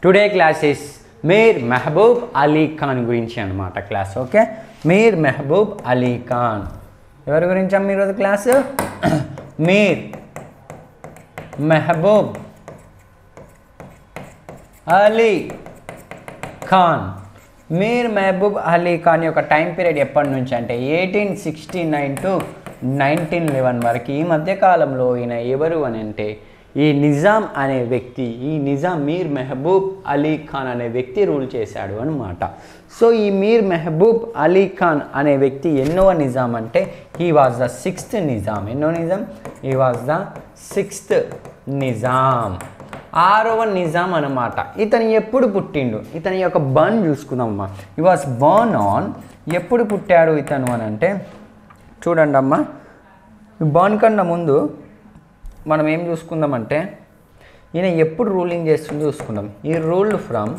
today class is Mir Mehboob Ali Khan గురించి అనమాట class okay Mir Mehboob Ali Khan ఎవరి గురించి అమ్మ ఈరోజు క్లాస్ మీర్ మెహబూబ్ అలీ ఖాన్ మీర్ మహబూబ్ అలీ ఖాన్ యొక్క టైం పీరియడ్ ఎప్పటి నుంచి అంటే eighteen sixty nine to nineteen eleven వరకు ఈ మధ్య కాలంలో ఈయన ఎవరు అని అంటే ఈ నిజాం అనే వ్యక్తి ఈ నిజాం మీర్ మెహబూబ్ అలీ ఖాన్ అనే వ్యక్తి రూల్ చేశాడు అనమాట సో ఈ మీర్ మెహబూబ్ అలీ ఖాన్ అనే వ్యక్తి ఎన్నవ నిజాం అంటే he was the sixth Nizam ఎన్నో Nizam he was the sixth Nizam ఆరవ నిజాం అన్నమాట ఇతను ఎప్పుడు పుట్టిండు ఇతని యొక్క బర్న్ చూసుకుందామమ్మా ఈ వాస్ బర్న్ ఆన్ ఎప్పుడు పుట్టాడు ఇతను అని అంటే చూడండి అమ్మా బర్న్ కన్నా ముందు మనం ఏం చూసుకుందామంటే ఈయన ఎప్పుడు రూలింగ్ చేస్తుందో చూసుకుందాం ఈ రూల్డ్ ఫ్రమ్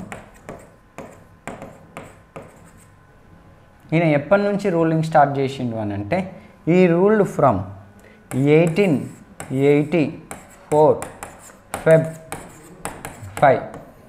ఈయన ఎప్పటి నుంచి రూలింగ్ స్టార్ట్ చేసిండు అని అంటే ఈ ruled from eighteen eighty four Feb five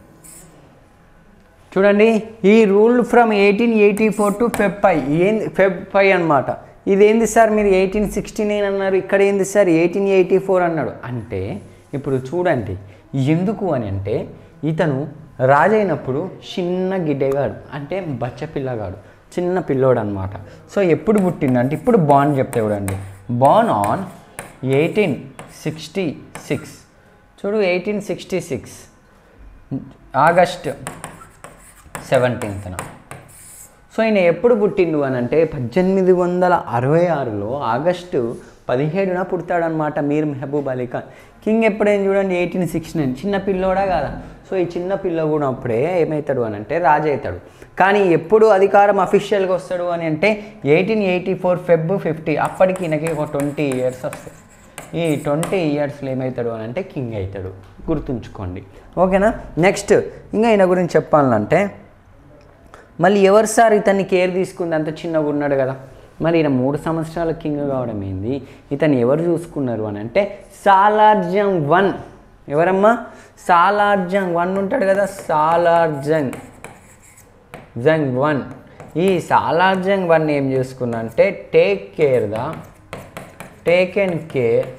చూడండి ఈ rule from eighteen eighty four to feb five ఏంది ఫెబ్ ఫైవ్ అనమాట ఇదేంది సార్ మీరు ఎయిటీన్ సిక్స్టీ నైన్ అన్నారు ఇక్కడ ఏంది సార్ ఎయిటీన్ ఎయిటీ ఫోర్ అన్నాడు అంటే ఇప్పుడు చూడండి ఎందుకు అని అంటే ఇతను రాజైనప్పుడు చిన్న గిడ్డేగాడు అంటే బచ్చ పిల్లగాడు చిన్న పిల్లోడు అనమాట సో ఎప్పుడు పుట్టిండంటే ఇప్పుడు బాన్ చెప్తే చూడండి born on eighteen sixty six చూడు ఎయిటీన్ సిక్స్టీ సిక్స్ ఆగస్ట్ సెవెంటీన్త్న సో ఈయన ఎప్పుడు పుట్టిండు అని అంటే పద్దెనిమిది వందల అరవై ఆరులో ఆగస్టు పదిహేడున పుడతాడనమాట మీర్ మెహబూబ్ అలీ ఖాన్ కింగ్ ఎప్పుడైనా చూడండి ఎయిటీన్ సిక్స్టీ నైన్ చిన్న పిల్లోడా కదా సో ఈ చిన్న పిల్ల కూడా అప్పుడే ఏమవుతాడు అని అంటే రాజు అవుతాడు కానీ ఎప్పుడు అధికారం అఫీషియల్గా వస్తాడు అని అంటే eighteen eighty four feb fifty అప్పటికి ఈయనకి ఒక ట్వంటీ ఇయర్స్ వస్తాయి ఈ ట్వంటీ ఇయర్స్లో ఏమవుతాడు అని అంటే కింగ్ అవుతాడు గుర్తుంచుకోండి ఓకేనా నెక్స్ట్ ఇంకా ఈయన గురించి చెప్పాలంటే మళ్ళీ ఎవరు సార్ ఇతన్ని కేర్ తీసుకుంది అంత చిన్నగా ఉన్నాడు కదా మరి ఈయన మూడు సంవత్సరాల కింగ్ కావడం ఏంది ఇతన్ని ఎవరు చూసుకున్నారు అని అంటే సాలార్జంగ్ వన్ ఎవరమ్మా సాలార్జంగ్ వన్ ఉంటాడు కదా సాలార్జంగ్ జంగ్ వన్ ఈ సాలార్జంగ్ వన్ ఏం చేసుకున్నా అంటే take care the taken care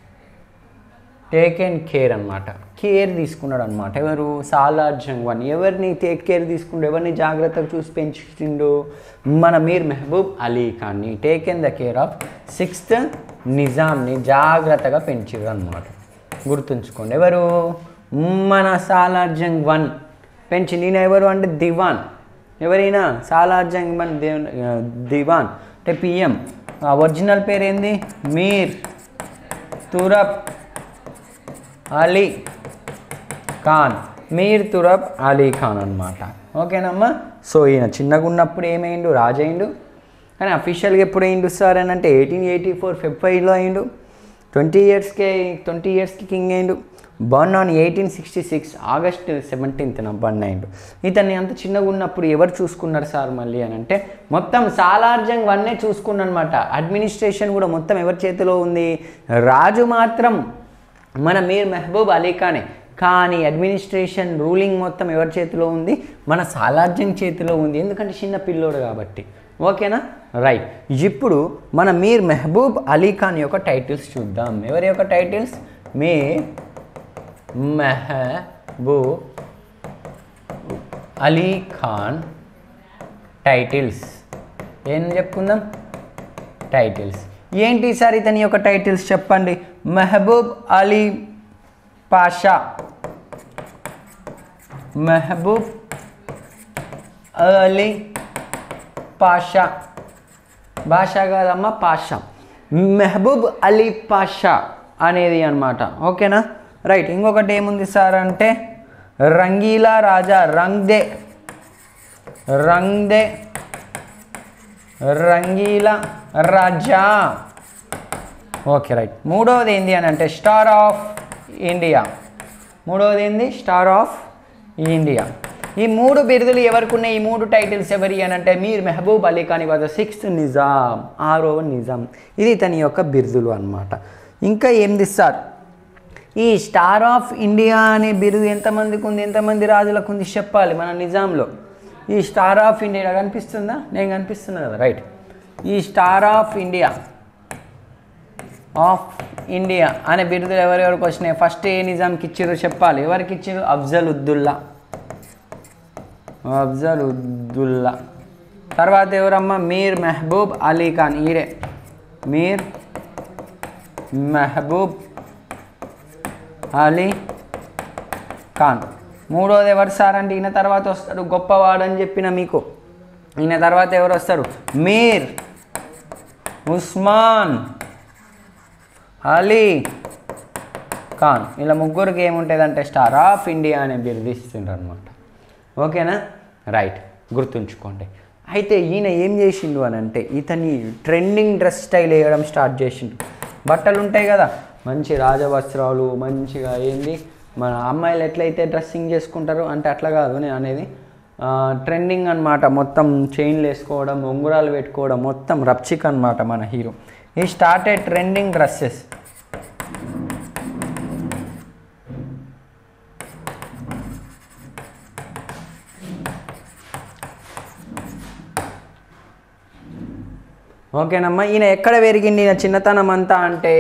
taken care అనమాట కేర్ తీసుకున్నాడు అనమాట ఎవరు సాలార్జంగ్ వన్ ఎవరిని టేక్ కేర్ తీసుకుండు ఎవరిని జాగ్రత్తగా చూసి పెంచుతుండు మన మీర్ మెహబూబ్ అలీ ఖాన్ని taken the care of sixth నిజాంని జాగ్రత్తగా పెంచారు అనమాట గుర్తుంచుకోండి ఎవరు మన సాలార్జంగ్ వన్ పెంచింది ఈయన ఎవరు అంటే దివాన్ ఎవరైనా సాలార్జంగ్ వన్ దివాన్ అంటే పిఎం ఒరిజినల్ పేరు ఏంది మీర్ తురబ్ అలీ ఖాన్ మీర్ తురబ్ అలీ ఖాన్ అనమాట ఓకేనమ్మా సో ఈయన చిన్నగా ఉన్నప్పుడు ఏమైండు రాజయిండు కానీ అఫీషియల్గా ఎప్పుడు అయిండు సార్ అని అంటే ఎయిటీన్ ఎయిటీ ఫోర్ ఫెబ్ ఫైవ్లో అయిండు ట్వంటీ ఇయర్స్కే ట్వంటీ ఇయర్స్కి కింగ్ అయిండు born on eighteen sixty six August సెవెంటీన్త్న బర్న్ అయిండు ఇతన్ని అంత చిన్నగా ఉన్నప్పుడు ఎవరు చూసుకున్నారు సార్ మళ్ళీ అని అంటే మొత్తం సాలార్జంగ్ వన్నే చూసుకున్నమాట అడ్మినిస్ట్రేషన్ కూడా మొత్తం ఎవరి చేతిలో ఉంది రాజు మాత్రం మన మీర్ మెహబూబ్ అలీ ఖానే కానీ అడ్మినిస్ట్రేషన్ రూలింగ్ మొత్తం ఎవరి చేతిలో ఉంది మన సాలార్జంగ్ చేతిలో ఉంది ఎందుకంటే చిన్న పిల్లోడు కాబట్టి ఓకేనా రైట్ ఇప్పుడు మన మీర్ మెహబూబ్ అలీ ఖాన్ యొక్క టైటిల్స్ చూద్దాం ఎవరి యొక్క టైటిల్స్ మీర్ మెహబూబ్ అలీ ఖాన్ టైటిల్స్ ఏం చెప్పుకుందాం టైటిల్స్ ఏంటి సార్ ఇతని యొక్క టైటిల్స్ చెప్పండి మెహబూబ్ అలీ పాషా మెహబూబ్ అలీ పాషా భాషా కాదమ్మా పాషా మెహబూబ్ అలీ పాషా అనేది అనమాట ఓకేనా రైట్ ఇంకొకటి ఏముంది సార్ అంటే రంగీలా రాజా రంగ్దే రంగ్దే రంగీలా రాజా ఓకే రైట్ మూడవది ఏంది అని అంటే స్టార్ ఆఫ్ ఇండియా మూడవది ఏంది స్టార్ ఆఫ్ ఇండియా ఈ మూడు బిరుదులు ఎవరికి ఉన్నాయి ఈ మూడు టైటిల్స్ ఎవరి అని అంటే మీర్ మెహబూబ్ అలీ ఖాన్ వాజ్ సిక్స్త్ నిజాం ఆరవ నిజాం ఇది ఇతని యొక్క బిరుదులు అన్నమాట ఇంకా ఏంది సార్ ఈ స్టార్ ఆఫ్ ఇండియా అనే బిరుదు ఎంతమందికి ఉంది ఎంతమంది రాజులకు ఉంది చెప్పాలి మన నిజాంలో ఈ స్టార్ ఆఫ్ ఇండియా కనిపిస్తుందా నేను కనిపిస్తున్నా కదా రైట్ ఈ star of India of India అనే బిరుదులు ఎవరెవరికి వచ్చినాయి ఫస్ట్ ఏ నిజాంకి ఇచ్చారో చెప్పాలి ఎవరికి ఇచ్చారు అఫ్జల్ ఉద్దుల్లా అఫ్జల్ ఉద్దుల్లా తర్వాత ఎవరమ్మా మీర్ మెహబూబ్ అలీ ఖాన్ ఈడే మీర్ మెహబూబ్ అలీ ఖాన్ మూడోది ఎవరు సార్ అంటే ఈయన తర్వాత వస్తాడు గొప్పవాడు అని చెప్పిన మీకు ఈయన తర్వాత ఎవరు వస్తారు మీర్ ఉస్మాన్ అలీ ఖాన్ ఇలా ముగ్గురికి ఏముంటుందంటే స్టార్ ఆఫ్ ఇండియా అనే బిరుదు ఇస్తుండ్రు అనమాట ఓకేనా రైట్ గుర్తుంచుకోండి అయితే ఈయన ఏం చేసిండు అని అంటే ఇతని ట్రెండింగ్ డ్రెస్ స్టైల్ వేయడం స్టార్ట్ చేసిండు బట్టలు ఉంటాయి కదా మంచి రాజవస్త్రాలు మంచిగా ఏంది మన అమ్మాయిలు ఎట్లయితే డ్రెస్సింగ్ చేసుకుంటారో అంటే అట్లా కాదు నేను అనేది ట్రెండింగ్ అనమాట మొత్తం చైన్లు వేసుకోవడం ఉంగురాలు పెట్టుకోవడం మొత్తం రప్చిక్ అనమాట మన హీరో ఈ స్టార్టెడ్ ట్రెండింగ్ డ్రెస్సెస్ ఓకేనమ్మా ఈయన ఎక్కడ పెరిగింది ఈయన చిన్నతనం అంతా అంటే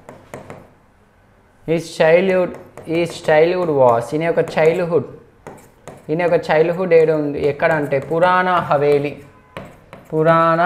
ఈ చైల్డ్హుడ్ ఈ చైల్డ్హుడ్ వాస్ ఈయన యొక్క చైల్డ్హుడ్ ఈయన యొక్క చైల్డ్హుడ్ ఏడు ఉంది ఎక్కడ అంటే పురాణ హవేలి పురాణ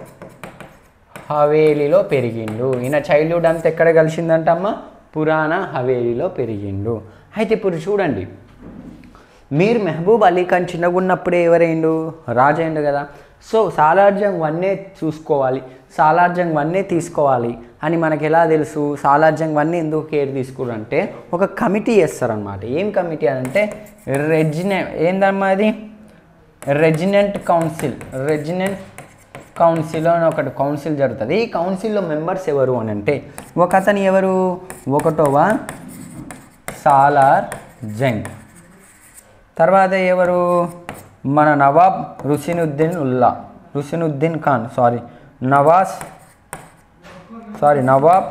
హవేలీలో పెరిగిండు ఈయన చైల్డ్హుడ్ అంతా ఎక్కడ కలిసిందంటమ్మా పురాణ హవేలీలో పెరిగిండు అయితే ఇప్పుడు చూడండి మీరు మెహబూబ్ అలీ ఖాన్ చిన్నగా ఉన్నప్పుడే ఎవరైండు రాజైండు కదా సో సాలార్జంగ్ వన్నే చూసుకోవాలి సాలార్జంగ్ వన్నే తీసుకోవాలి అని మనకి ఎలా తెలుసు సాలార్జంగ్ వన్ ఎందుకు కేర్ తీసుకురంటే ఒక కమిటీ చేస్తారనమాట ఏం కమిటీ అని అంటే రెజినె ఏందమ్మా అది రెజినెంట్ కౌన్సిల్ రెజినెంట్ కౌన్సిల్ అని ఒకటి కౌన్సిల్ జరుగుతుంది ఈ కౌన్సిల్లో మెంబర్స్ ఎవరు అని అంటే ఒక అతను ఎవరు ఒకటోవ సాలార్ జంగ్ తర్వాత ఎవరు మన Nawab Rusinuddin Ullah Rusinuddin Khan sorry Nawaz sorry Nawab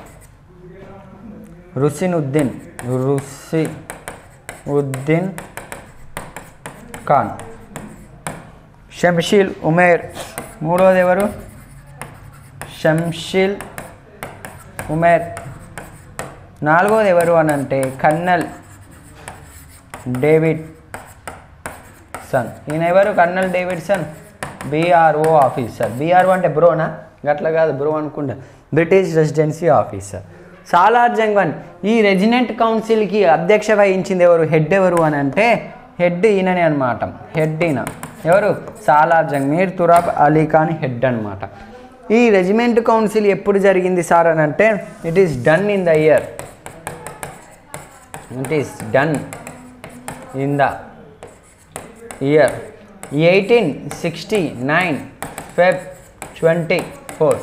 Rusinuddin Rusinuddin Khan షంషీల్ Umer మూడోది ఎవరు షంషీల్ ఉమేర్ నాలుగోది ఎవరు అని అంటే కన్నల్ డేవిడ్ సన్ ఈయన ఎవరు colonel Davidson BRO officer BRO అంటే బ్రోనా గట్ల కాదు బ్రో అనుకుంటా British residency officer Salar Jung one ఈ రెజినెంట్ కౌన్సిల్కి అధ్యక్ష వహించింది ఎవరు హెడ్ ఎవరు అని అంటే హెడ్ ఈయననే అనమాట హెడ్ ఈయన ఎవరు సాలార్ జంగ్ మీర్ తురాబ్ అలీ ఖాన్ హెడ్ అనమాట ఈ రెజిమెంట్ కౌన్సిల్ ఎప్పుడు జరిగింది సార్ అని అంటే it is done in the year it is done in the year eighteen sixty nine feb twenty four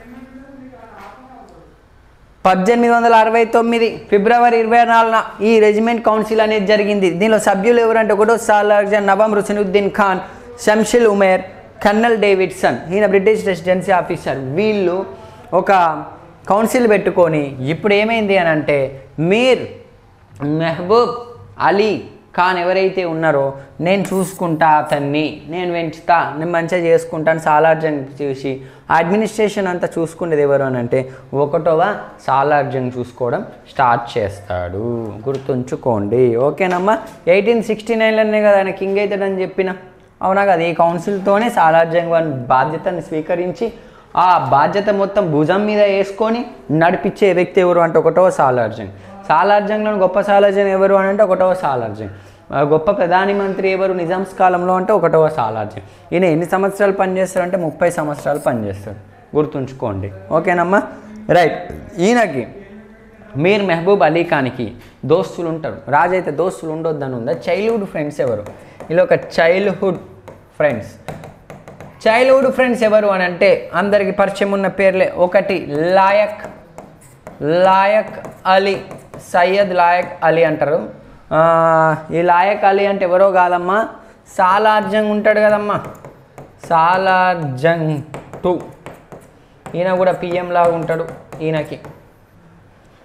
పద్దెనిమిది వందల అరవై తొమ్మిది ఫిబ్రవరి ఇరవై నాలుగున ఈ రెజిమెంట్ కౌన్సిల్ అనేది జరిగింది దీనిలో సభ్యులు ఎవరంటే ఒకటో సాలార్జన్ నవాబ్ రుసినుద్దీన్ ఖాన్ షంషిల్ ఉమేర్ కర్నల్ డేవిడ్సన్ ఈయన బ్రిటిష్ రెసిడెన్సీ ఆఫీసర్ వీళ్ళు ఒక కౌన్సిల్ పెట్టుకొని ఇప్పుడు ఏమైంది అని అంటే మీర్ మెహబూబ్ అలీ ఖాన్ ఎవరైతే ఉన్నారో నేను చూసుకుంటా అతన్ని నేను పెంచుతా నేను మంచిగా చేసుకుంటాను సాలార్జంగ్ చూసి అడ్మినిస్ట్రేషన్ అంతా చూసుకునేది ఎవరు అని అంటే ఒకటోవ సాలార్జంగ్ చూసుకోవడం స్టార్ట్ చేస్తాడు గుర్తుంచుకోండి ఓకేనమ్మా ఎయిటీన్ సిక్స్టీ నైన్లోనే కదా ఆయన కింగ్ అవుతాడని చెప్పిన అవునా కదా ఈ కౌన్సిల్తోనే సాలార్జంగ్ వన్ బాధ్యతను స్వీకరించి ఆ బాధ్యత మొత్తం భుజం మీద వేసుకొని నడిపించే వ్యక్తి ఎవరు అంటే ఒకటో సాలార్జంగ్ సాలార్జంగ్లో గొప్ప సాలార్జంగ్ ఎవరు అని అంటే ఒకటవ సాలార్జంగ్ ఆ గొప్ప ప్రధాని మంత్రి ఎవరు నిజామ్స్ కాలంలో అంటే ఒకటవ సాలార్జంగ్ ఈయన ఎన్ని సంవత్సరాలు పనిచేస్తాడు అంటే ముప్పై సంవత్సరాలు పనిచేస్తాడు గుర్తుంచుకోండి ఓకేనమ్మా రైట్ ఈయనకి మీర్ మెహబూబ్ అలీ ఖాన్కి దోస్తులు ఉంటారు రాజు అయితే దోస్తులు ఉండొద్దని ఉందా చైల్డ్హుడ్ ఫ్రెండ్స్ ఎవరు ఇలా ఒక చైల్డ్హుడ్ ఫ్రెండ్స్ చైల్డ్హుడ్ ఫ్రెండ్స్ ఎవరు అని అంటే అందరికి పరిచయం ఉన్న పేర్లే ఒకటి లాయక్ లాయక్ అలీ సయ్యద్ లాయక్ అలీ అంటారు ఆ, ఈ లాయక్ అలీ అంటే ఎవరో కాదమ్మా సాలార్జంగ్ ఉంటాడు కదమ్మా సాలార్జంగ్ టూ ఈయన కూడా పిఎం లాగా ఉంటాడు ఈయనకి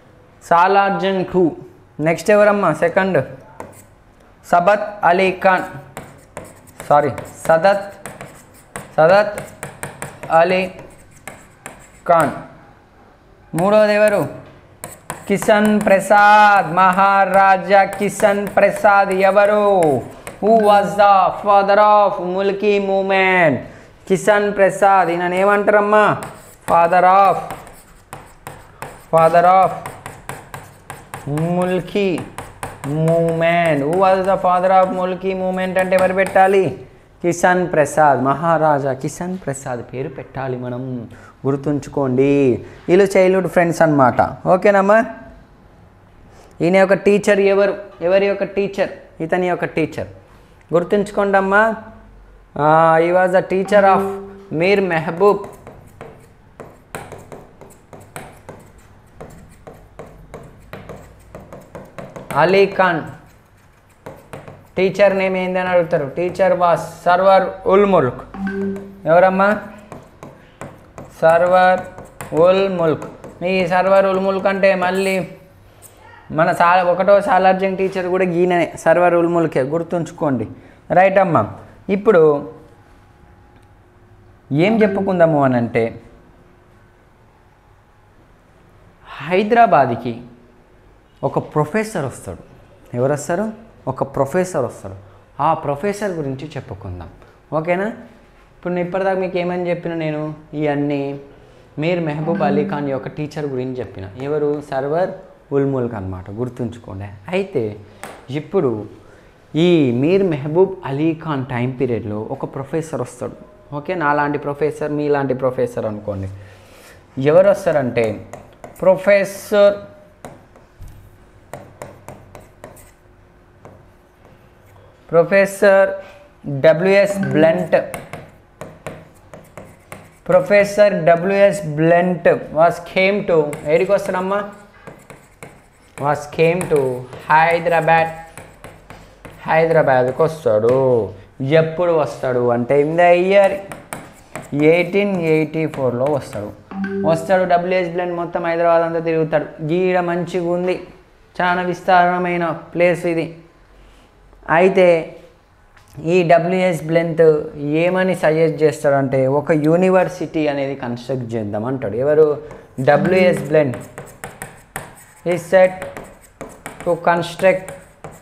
సాలార్జన్ టూ నెక్స్ట్ ఎవరమ్మా సెకండ్ సబత్ అలీ ఖాన్ సారీ సదత్ సదత్ అలీ ఖాన్ మూడోది ఎవరు కిషన్ ప్రసాద్ మహారాజా కిషన్ ప్రసాద్ ఎవరు who was the father of Mulki movement Kishan Prasad ఈయన ఏమంటారమ్మా father of father of Mulki movement who was the father of Mulki movement అంటే ఎవరు పెట్టాలి కిషన్ ప్రసాద్ మహారాజా కిషన్ ప్రసాద్ పేరు పెట్టాలి మనం గుర్తుంచుకోండి వీళ్ళు చైల్డ్హుడ్ ఫ్రెండ్స్ అన్నమాట ఓకేనమ్మా ఈయన యొక్క టీచర్ ఎవరు ఎవరి యొక్క టీచర్ ఇతని యొక్క టీచర్ గుర్తుంచుకోండి అమ్మా he was the teacher of Mir Mehboob Ali Khan teacher name ఏందని అడుగుతారు టీచర్ వాస్ సర్వర్ ఉల్ ముల్క్ ఎవరమ్మా సర్వర్ ఉల్ ముల్క్ మీ సర్వర్ ఉల్ ముల్క్ అంటే మళ్ళీ మన సా ఒకటో సాలార్జంగ్ టీచర్ కూడా గీననే సర్వర్ ఉల్ ముల్కే గుర్తుంచుకోండి రైట్ అమ్మా ఇప్పుడు ఏం చెప్పుకుందాము అని అంటే హైదరాబాద్కి ఒక ప్రొఫెసర్ వస్తాడు ఎవరు వస్తారు ఒక ప్రొఫెసర్ వస్తాడు ఆ ప్రొఫెసర్ గురించి చెప్పుకుందాం ఓకేనా ఇప్పుడు నేను ఇప్పటిదాకా మీకు ఏమని చెప్పిన నేను ఇవన్నీ మీర్ మెహబూబ్ అలీ ఖాన్ యొక్క టీచర్ గురించి చెప్పిన ఎవరు సర్వర్ ఉల్ముల్క్ అనమాట గుర్తుంచుకోండి అయితే ఇప్పుడు ఈ మీర్ మెహబూబ్ అలీ ఖాన్ టైం పీరియడ్లో ఒక ప్రొఫెసర్ వస్తాడు ఓకే నాలాంటి ప్రొఫెసర్ మీలాంటి ప్రొఫెసర్ అనుకోండి ఎవరు వస్తారంటే professor professor W S Blunt professor W S Blunt was came to ఏడికి వస్తాడమ్మా వాస్ కేమ్ టు హైదరాబాద్ హైదరాబాద్కి వస్తాడు ఎప్పుడు వస్తాడు అంటే in the year eighteen eighty ఫోర్లో వస్తాడు వస్తాడు డబ్ల్యూఎస్ బ్లెండ్ మొత్తం హైదరాబాద్ అంతా తిరుగుతాడు గీడ మంచిగా ఉంది చాలా విస్తారమైన ప్లేస్ ఇది అయితే ఈ డబ్ల్యూఎస్ బ్లెంత్ ఏమని సజెస్ట్ చేస్తాడంటే ఒక యూనివర్సిటీ అనేది కన్స్ట్రక్ట్ చేద్దాం అంటాడు ఎవరు W S Blunt is set to construct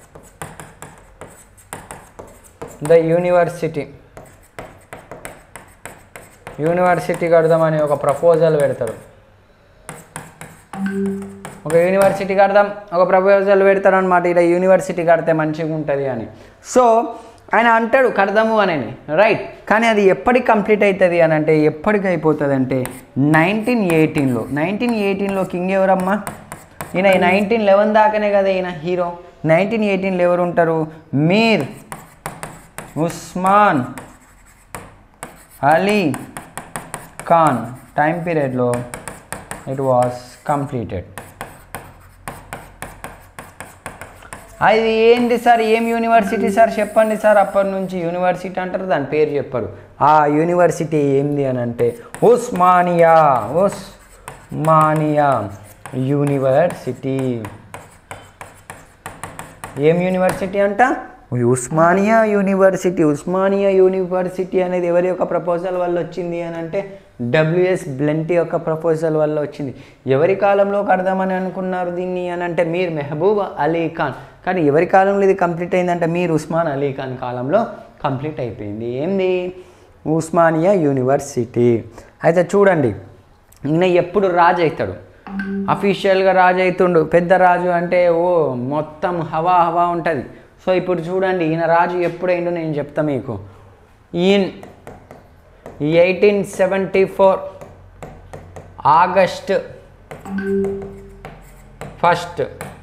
the university university కడదామని ఒక ప్రపోజల్ పెడతాడు ఒక యూనివర్సిటీ కడదాం ఒక ప్రపోజల్ పెడతాడు అనమాట ఇలా యూనివర్సిటీ కడితే మంచిగా ఉంటుంది అని సో ఆయన అంటాడు కడదాము అని రైట్ కానీ అది ఎప్పటికి కంప్లీట్ అవుతుంది అని అంటే ఎప్పటికి అయిపోతుంది అంటే నైన్టీన్ ఎయిటీన్లో నైన్టీన్ ఎయిటీన్లో కింగ్ ఎవరమ్మా ఈయన నైన్టీన్ లెవెన్ దాకానే కదా ఈయన హీరో నైన్టీన్ ఎయిటీన్లో ఎవరు ఉంటారు మీర్ ఉస్మాన్ అలీ ఖాన్ టైం పీరియడ్లో ఇట్ వాస్ కంప్లీటెడ్ అది ఏంటి సార్ ఏం యూనివర్సిటీ సార్ చెప్పండి సార్ అప్పటి నుంచి యూనివర్సిటీ అంటారు దాని పేరు చెప్పరు ఆ యూనివర్సిటీ ఏంది అని అంటే ఉస్మానియా ఉస్మానియా యూనివర్సిటీ ఏం యూనివర్సిటీ అంట ఉస్మానియా యూనివర్సిటీ ఉస్మానియా యూనివర్సిటీ అనేది ఎవరి యొక్క ప్రపోజల్ వల్ల వచ్చింది అని అంటే డబ్ల్యూఎస్ బ్లెంట్ యొక్క ప్రపోజల్ వల్ల వచ్చింది ఎవరి కాలంలో కడదామని అనుకున్నారు దీన్ని అని అంటే మీర్ మెహబూబ్ అలీ ఖాన్ కానీ ఎవరి కాలంలో ఇది కంప్లీట్ అయిందంటే మీర్ ఉస్మాన్ అలీ ఖాన్ కాలంలో కంప్లీట్ అయిపోయింది ఏంది ఉస్మానియా యూనివర్సిటీ అయితే చూడండి ఈయన ఎప్పుడు రాజు అవుతాడు అఫీషియల్గా రాజు అవుతుండు పెద్ద రాజు అంటే ఓ మొత్తం హవా హవా ఉంటుంది సో ఇప్పుడు చూడండి ఈయన రాజు ఎప్పుడైందో నేను చెప్తా మీకు ఈయన్ eighteen seventy four August first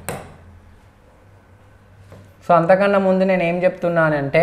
so అంతకన్నా ముందు నేను ఏం చెప్తున్నానంటే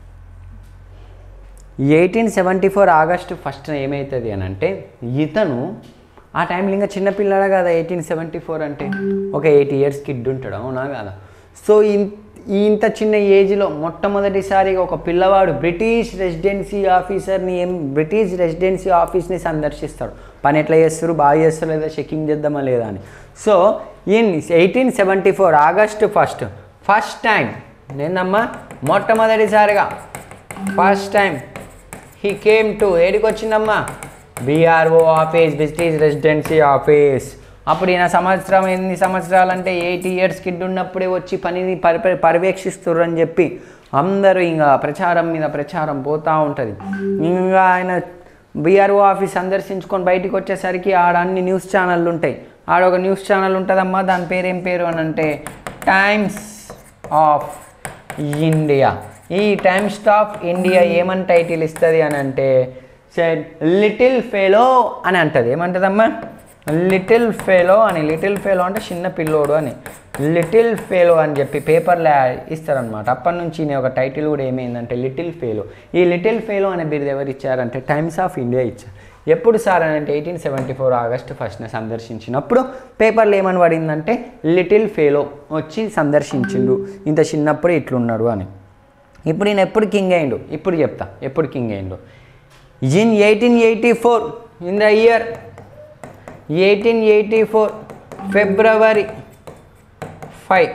eighteen seventy four August first ఏమవుతుంది అని అంటే ఇతను ఆ టైంలో ఇంకా చిన్నపిల్లడా కదా ఎయిటీన్ సెవెంటీ ఫోర్ అంటే ఒక ఎయిట్ ఇయర్స్ కిడ్ ఉంటాడు అవునా కదా సో ఇన్ ఇంత చిన్న ఏజ్లో మొట్టమొదటిసారిగా ఒక పిల్లవాడు బ్రిటిష్ రెసిడెన్సీ ఆఫీసర్ని ఏం బ్రిటిష్ రెసిడెన్సీ ఆఫీస్ని సందర్శిస్తాడు పని ఎట్లా చేస్తారు బాగా చేస్తారు లేదా చెకింగ్ చేద్దామా లేదా అని so in eighteen seventy four August first first time నిన్నమ్మా మొట్టమొదటిసారిగా first time he came to ఏడికి వచ్చిందమ్మా B R O office business residency office అప్పుడు ఈయన సంవత్సరం ఎన్ని సంవత్సరాలు అంటే ఎయిటీ ఇయర్స్ కిడ్ ఉన్నప్పుడే వచ్చి పనిని పరి పర్యవేక్షిస్తుర్రు అని చెప్పి అందరూ ఇంకా ప్రచారం మీద ప్రచారం పోతూ ఉంటుంది ఇంకా ఆయన బీఆర్ఓ ఆఫీస్ సందర్శించుకొని బయటికి వచ్చేసరికి ఆడ అన్ని న్యూస్ ఛానళ్ళు ఉంటాయి ఆడ ఒక న్యూస్ ఛానల్ ఉంటుందమ్మా దాని పేరు ఏం పేరు అని అంటే టైమ్స్ ఆఫ్ ఇండియా ఈ టైమ్స్ ఆఫ్ ఇండియా ఏమని టైటిల్ ఇస్తుంది అని అంటే లిటిల్ ఫెలో అని అంటది ఏమంటదమ్మా లిటిల్ ఫెలో అని లిటిల్ ఫెలో అంటే చిన్న పిల్లోడు అని లిటిల్ ఫెలో అని చెప్పి పేపర్లో ఇస్తారనమాట అప్పటి నుంచి నేను ఒక టైటిల్ కూడా ఏమైందంటే లిటిల్ ఫెలో ఈ లిటిల్ ఫెలో అనే బిరుదు ఎవరు ఇచ్చారంటే టైమ్స్ ఆఫ్ ఇండియా ఇచ్చారు ఎప్పుడు సార్ అని అంటే ఎయిటీన్ సెవెంటీ ఫోర్ ఆగస్ట్ ఫస్ట్న సందర్శించినప్పుడు పేపర్లో ఏమని పడిందంటే లిటిల్ ఫెలో వచ్చి సందర్శించిండు ఇంత చిన్నప్పుడు ఇట్లున్నాడు అని ఇప్పుడు నేను ఎప్పుడు కింగ్ అయిండు ఇప్పుడు చెప్తా ఎప్పుడు కింగ్ అయిండు in eighteen eighty four in the year eighteen eighty four February five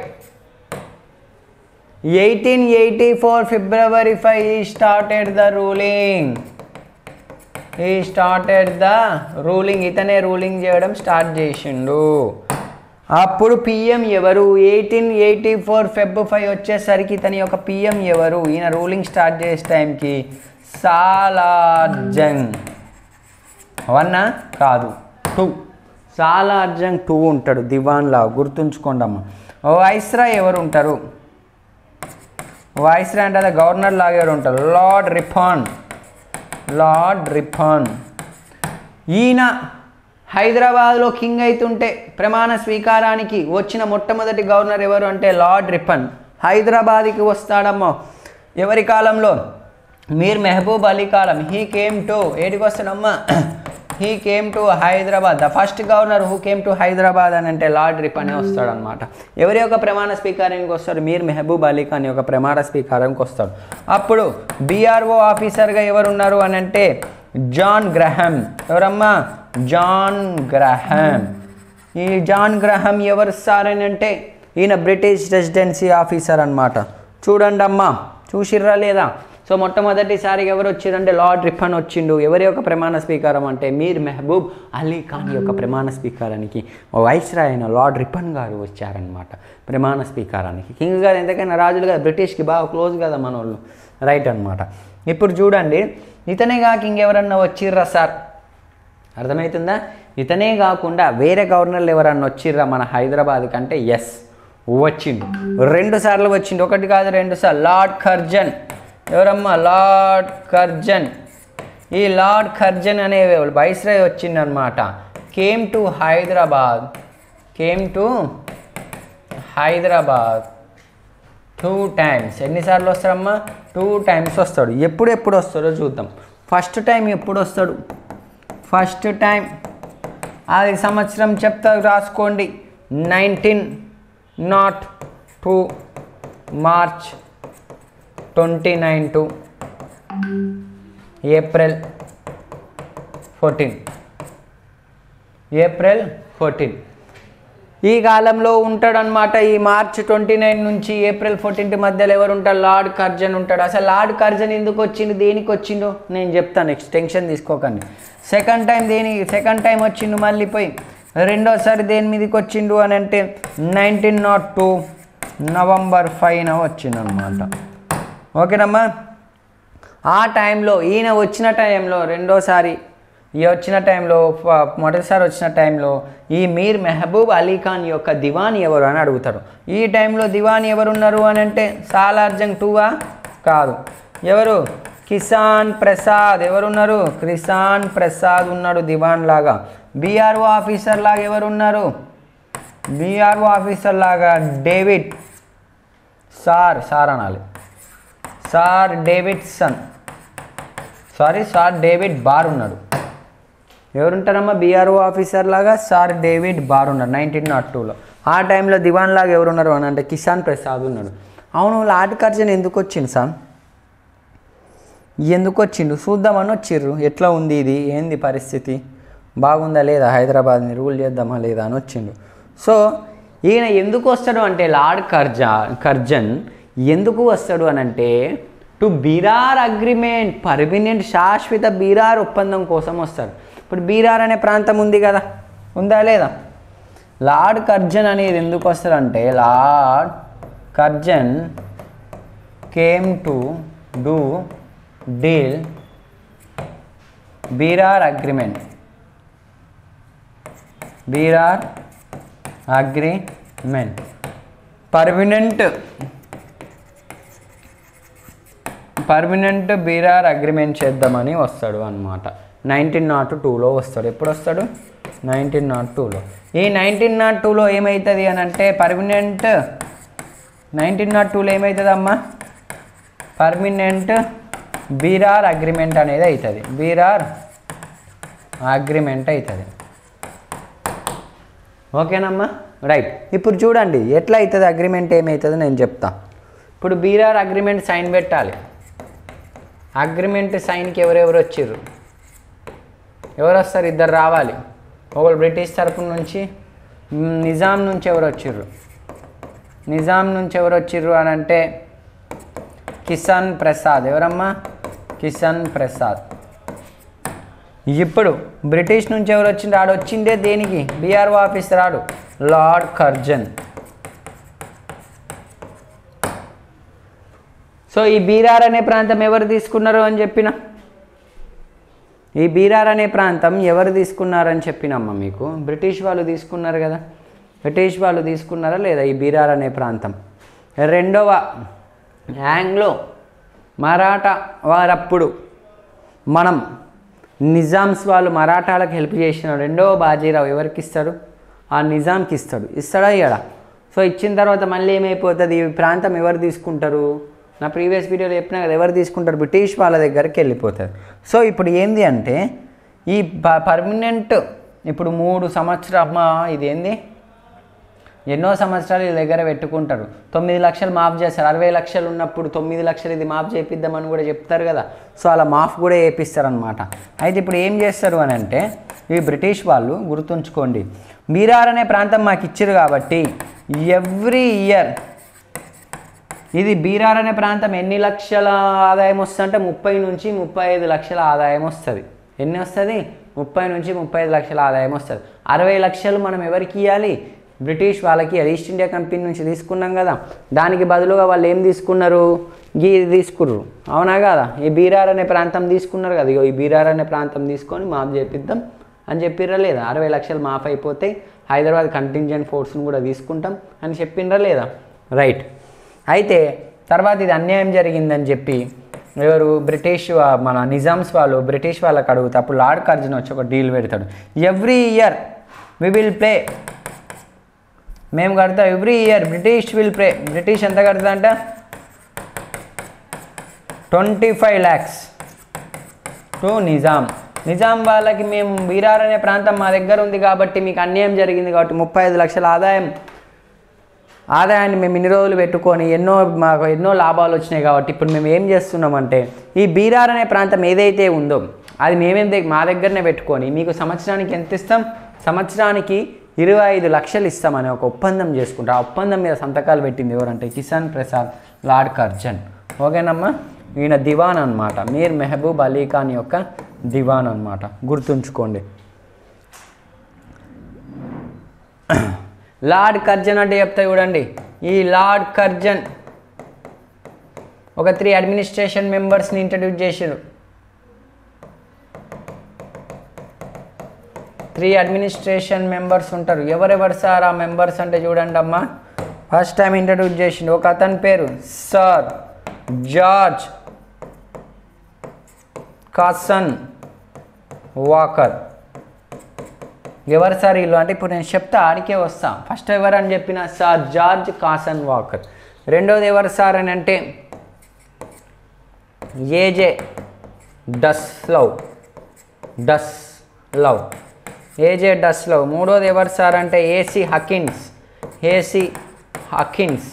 eighteen eighty four February five he started the ruling he started the ruling ఇతనే రూలింగ్ చేయడం స్టార్ట్ చేసిండు అప్పుడు పిఎం ఎవరు eighteen eighty four Feb five వచ్చేసరికి ఇతని యొక్క PM ఎవరు ఈయన రూలింగ్ స్టార్ట్ చేసే టైంకి సాలార్జంగ్ వన్నా కాదు టూ సాలార్జంగ్ టూ ఉంటాడు దివాన్లా గుర్తుంచుకోండి అమ్మ వైస్రా ఎవరు ఉంటారు వైస్రా అంటే అదే గవర్నర్ లాగా ఎవరు ఉంటారు లార్డ్ రిఫాన్ లార్డ్ రిఫాన్ ఈయన హైదరాబాద్లో కింగ్ అవుతుంటే ప్రమాణ స్వీకారానికి వచ్చిన మొట్టమొదటి గవర్నర్ ఎవరు అంటే లార్డ్ రిఫన్ హైదరాబాద్కి వస్తాడమ్మో ఎవరి కాలంలో మీర్ మెహబూబ్ అలీ కాలం హీ కేమ్ టు ఏడికి వస్తాడమ్మా he came to Hyderabad the first governor who came to Hyderabad అని అంటే లార్డ్ రిపనే వస్తాడనమాట ఎవరి యొక్క ప్రమాణ స్వీకారానికి వస్తాడు మీర్ మెహబూబ్ అలీ ఖాన్ యొక్క ప్రమాణ స్వీకారానికి వస్తాడు అప్పుడు బీఆర్ఓ ఆఫీసర్గా ఎవరున్నారు అని అంటే జాన్ గ్రహం ఎవరమ్మా జాన్ గ్రహం ఈ జాన్ గ్రహం ఎవరు సార్ అని అంటే ఈయన బ్రిటిష్ రెసిడెన్సీ ఆఫీసర్ అనమాట చూడండి అమ్మా చూసిర్రా లేదా సో మొట్టమొదటిసారి ఎవరు వచ్చిందంటే లార్డ్ రిఫన్ వచ్చిండు ఎవరి యొక్క ప్రమాణ స్వీకారం అంటే మీర్ మెహబూబ్ అలీ ఖాన్ యొక్క ప్రమాణ స్వీకారానికి వైస్రాయ్ అయిన లార్డ్ రిఫన్ గారు వచ్చారనమాట ప్రమాణ స్వీకారానికి కింగ్ గారు ఎంతకైనా రాజులు కదా బ్రిటిష్కి బాగా క్లోజ్ కదా మన వాళ్ళు రైట్ అనమాట ఇప్పుడు చూడండి ఇతనే కాక ఇంకెవరన్నా వచ్చిర్రా సార్ అర్థమవుతుందా ఇతనే కాకుండా వేరే గవర్నర్లు ఎవరన్నా వచ్చిర్రా మన హైదరాబాద్ కంటే ఎస్ వచ్చిండు రెండు సార్లు వచ్చిండు ఒకటి కాదు రెండు సార్లు లార్డ్ కర్జన్ ఎవరమ్మా లార్డ్ కర్జన్ ఈ లార్డ్ కర్జన్ అనే వైస్రాయ్ వచ్చిండనమాట came to Hyderabad came to Hyderabad two times ఎన్నిసార్లు వస్తాడమ్మా టూ టైమ్స్ వస్తాడు ఎప్పుడు ఎప్పుడు వస్తాడో చూద్దాం ఫస్ట్ టైం ఎప్పుడు వస్తాడు ఫస్ట్ టైం అది సంవత్సరం చెప్తా రాసుకోండి nineteen nought two March twenty nine to April fourteen April fourteen ఈ కాలంలో ఉంటాడనమాట ఈ మార్చ్ ట్వంటీ నైన్ నుంచి ఏప్రిల్ ఫోర్టీన్త్ మధ్యలో ఎవరు ఉంటారు లార్డ్ కర్జన్ ఉంటాడు అసలు లార్డ్ కర్జన్ ఎందుకు వచ్చిండు దేనికి వచ్చిండు నేను చెప్తాను నెక్స్ట్ టెన్షన్ తీసుకోకండి సెకండ్ టైం దేని సెకండ్ టైం వచ్చిండు మళ్ళీ పోయి రెండోసారి దేని మీదకి వచ్చిండు అని అంటే నైన్టీన్ నాట్ టూ నవంబర్ ఫైవ్న వచ్చిండు అనమాట ఓకేనమ్మా ఆ టైంలో ఈయన వచ్చిన టైంలో రెండోసారి ఈ వచ్చిన టైంలో ఫ- మొదటిసారి వచ్చిన టైంలో ఈ మీర్ మెహబూబ్ అలీ ఖాన్ యొక్క దివాన్ ఎవరు అని అడుగుతారు ఈ టైంలో దివాన్ ఎవరున్నారు అని అంటే సాలార్జంగ్ టూవా కాదు ఎవరు కిసాన్ ప్రసాద్ ఎవరున్నారు కిసాన్ ప్రసాద్ ఉన్నాడు దివాన్ లాగా బీఆర్ఓ ఆఫీసర్ లాగా ఎవరున్నారు బీఆర్ఓ ఆఫీసర్ లాగా డేవిడ్ సార్ సార్ అనాలి sir Davidson sorry sir David Bar ఉన్నాడు ఎవరుంటారమ్మా బీఆర్ఓ ఆఫీసర్ లాగా సార్ డేవిడ్ బార్ ఉన్నాడు నైన్టీన్ నాట్ టూలో ఆ టైంలో దివాన్ లాగా ఎవరున్నారు అని అంటే కిసాన్ ప్రసాద్ ఉన్నాడు అవును లాట్ కర్జన్ ఎందుకు వచ్చింది సార్ ఎందుకు వచ్చిండు చూద్దామని వచ్చిర్రు ఎట్లా ఉంది ఇది ఏంది పరిస్థితి బాగుందా లేదా హైదరాబాద్ని రూల్ చేద్దామా లేదా అని వచ్చిండు సో ఈయన ఎందుకు వస్తాడు అంటే లార్డ్ కర్జా కర్జన్ ఎందుకు వస్తాడు అని అంటే టు బీరార్ అగ్రిమెంట్ పర్మినెంట్ శాశ్వత బీరార్ ఒప్పందం కోసం వస్తాడు ఇప్పుడు బీరార్ అనే ప్రాంతం ఉంది కదా ఉందా లేదా లార్డ్ కర్జన్ అనేది ఎందుకు వస్తాడంటే lord Curzon came to do deal Berar agreement Berar agreement permanent permanent Berar agreement చేద్దామని వస్తాడు అనమాట నైన్టీన్ నాట్ టూలో వస్తాడు ఎప్పుడు వస్తాడు నైన్టీన్ నాట్ టూలో ఈ నైన్టీన్ నాట్ టూలో ఏమవుతుంది అని అంటే పర్మినెంట్ నైన్టీన్ నాట్ టూలో ఏమవుతుంది అమ్మా పర్మినెంట్ బీరార్ అగ్రిమెంట్ అనేది అవుతుంది బీరార్ అగ్రిమెంట్ అవుతుంది ఓకేనమ్మా రైట్ ఇప్పుడు చూడండి ఎట్లా అవుతుంది అగ్రిమెంట్ ఏమవుతుందో నేను చెప్తా ఇప్పుడు బీరార్ అగ్రిమెంట్ సైన్ పెట్టాలి అగ్రిమెంట్ సైన్కి ఎవరెవరు వచ్చిర్రు ఎవరు వస్తారు ఇద్దరు రావాలి ఒకరు బ్రిటిష్ తరపు నుంచి మ్, నిజాం నుంచి ఎవరు వచ్చిర్రు నిజాం నుంచి ఎవరు వచ్చిర్రు అని అంటే కిసాన్ ప్రసాద్ ఎవరమ్మా కిసాన్ ప్రసాద్ ఇప్పుడు బ్రిటిష్ నుంచి ఎవరు వచ్చిండు ఆడు వచ్చిందే దేనికి బీఆర్ఓ ఆఫీస్ రాడు లార్డ్ కర్జన్ సో ఈ బీరార్ అనే ప్రాంతం ఎవరు తీసుకున్నారు అని చెప్పిన ఈ బీరార్ అనే ప్రాంతం ఎవరు తీసుకున్నారని చెప్పినమ్మా మీకు బ్రిటిష్ వాళ్ళు తీసుకున్నారు కదా బ్రిటిష్ వాళ్ళు తీసుకున్నారా లేదా ఈ బీరార్ అనే ప్రాంతం రెండవ ఆంగ్లో మరాఠా వారప్పుడు మనం నిజామ్స్ వాళ్ళు మరాఠాలకు హెల్ప్ చేసిన రెండవ బాజీరావు ఎవరికి ఇస్తాడు ఆ నిజాంకి ఇస్తాడు ఇస్తాడా ఇయ్యడా సో ఇచ్చిన తర్వాత మళ్ళీ ఏమైపోతుంది ఈ ప్రాంతం ఎవరు తీసుకుంటారు నా ప్రీవియస్ వీడియోలో చెప్పినా కదా ఎవరు తీసుకుంటారు బ్రిటిష్ వాళ్ళ దగ్గరికి వెళ్ళిపోతారు సో ఇప్పుడు ఏంది అంటే ఈ పర్మనెంట్ ఇప్పుడు మూడు సంవత్సరం ఇది ఏంది ఎన్నో సంవత్సరాలు ఈ దగ్గర పెట్టుకుంటారు తొమ్మిది లక్షలు మాఫ్ చేస్తారు అరవై లక్షలు ఉన్నప్పుడు తొమ్మిది లక్షలు ఇది మాఫ్ చేపిద్దామని కూడా చెప్తారు కదా సో అలా మాఫ్ కూడా చేపిస్తారనమాట అయితే ఇప్పుడు ఏం చేస్తారు అని అంటే ఈ బ్రిటిష్ వాళ్ళు గుర్తుంచుకోండి బీరార్ అనే ప్రాంతం మాకు ఇచ్చారు కాబట్టి ఎవ్రీ ఇయర్ ఇది బీరార్ అనే ప్రాంతం ఎన్ని లక్షల ఆదాయం వస్తుంది అంటే ముప్పై నుంచి ముప్పై ఐదు లక్షల ఆదాయం వస్తుంది ఎన్ని వస్తుంది ముప్పై నుంచి ముప్పై ఐదు లక్షల ఆదాయం వస్తుంది అరవై లక్షలు మనం ఎవరికి ఇవ్వాలి బ్రిటిష్ వాళ్ళకి ఈస్ట్ ఇండియా కంపెనీ నుంచి తీసుకున్నాం కదా దానికి బదులుగా వాళ్ళు ఏం తీసుకున్నారు గీ ఇది తీసుకుర్రు అవునా కదా ఈ బీరార్ అనే ప్రాంతం తీసుకున్నారు కదా ఇగో ఈ బీరార్ అనే ప్రాంతం తీసుకొని మాఫ్ చేపిద్దాం అని చెప్పిర్రా లేదా అరవై లక్షలు మాఫ్ అయిపోతాయి హైదరాబాద్ కంటింజెంట్ ఫోర్స్ని కూడా తీసుకుంటాం అని చెప్పిండ్రా లేదా రైట్ అయితే తర్వాత ఇది అన్యాయం జరిగిందని చెప్పి ఎవరు బ్రిటిష్ వా- మన నిజామ్స్ వాళ్ళు బ్రిటిష్ వాళ్ళకి అడుగుతా అప్పుడు లార్డ్ కర్జన్ వచ్చి ఒక డీల్ పెడతాడు every year we will play మేము కడతాం every year British will play British ఎంత కడతా అంట twenty five lakhs to Nizam Nizam వాళ్ళకి మేము బీరార్ అనే ప్రాంతం మా దగ్గర ఉంది కాబట్టి మీకు అన్యాయం జరిగింది కాబట్టి ముప్పై ఐదు లక్షల ఆదాయం ఆదాయాన్ని మేము ఇన్ని రోజులు పెట్టుకొని ఎన్నో మాకు ఎన్నో లాభాలు వచ్చినాయి కాబట్టి ఇప్పుడు మేము ఏం చేస్తున్నామంటే ఈ బీరార్ అనే ప్రాంతం ఏదైతే ఉందో అది మేమేం దగ్గ- మా దగ్గరనే పెట్టుకొని మీకు సంవత్సరానికి ఎంత ఇస్తాం సంవత్సరానికి ఇరవై ఐదు లక్షలు ఇస్తామని ఒక ఒప్పందం చేసుకుంటాం ఆ ఒప్పందం మీద సంతకాలు పెట్టింది ఎవరంటే కిసాన్ ప్రసాద్ లార్డ్ కర్జన్ ఓకేనమ్మా ఈయన దివాన్ అనమాట మీర్ మెహబూబ్ అలీ ఖాన్ యొక్క దివాన్ అనమాట గుర్తుంచుకోండి లార్డ్ కర్జన్ అంటే చెప్తా చూడండి ఈ లార్డ్ కర్జన్ ఒక త్రీ అడ్మినిస్ట్రేషన్ మెంబర్స్ని ఇంట్రడ్యూస్ చేసారు త్రీ అడ్మినిస్ట్రేషన్ మెంబర్స్ ఉంటారు ఎవరెవరు సార్ ఆ మెంబర్స్ అంటే చూడండి అమ్మా ఫస్ట్ టైం ఇంట్రడ్యూస్ చేసిండు ఒక అతని పేరు సార్ జార్జ్ కాసన్ వాకర్ ఎవరు సార్ వీళ్ళు అంటే ఇప్పుడు నేను చెప్తా ఆడికే వస్తా ఫస్ట్ ఎవరు అని చెప్పిన సార్ జార్జ్ కాసన్ వాకర్ రెండోది ఎవరు సార్ అని అంటే A J Dunlop Dunlop A J Dunlop మూడోది ఎవరు సార్ అంటే A C Hawkins A C Hawkins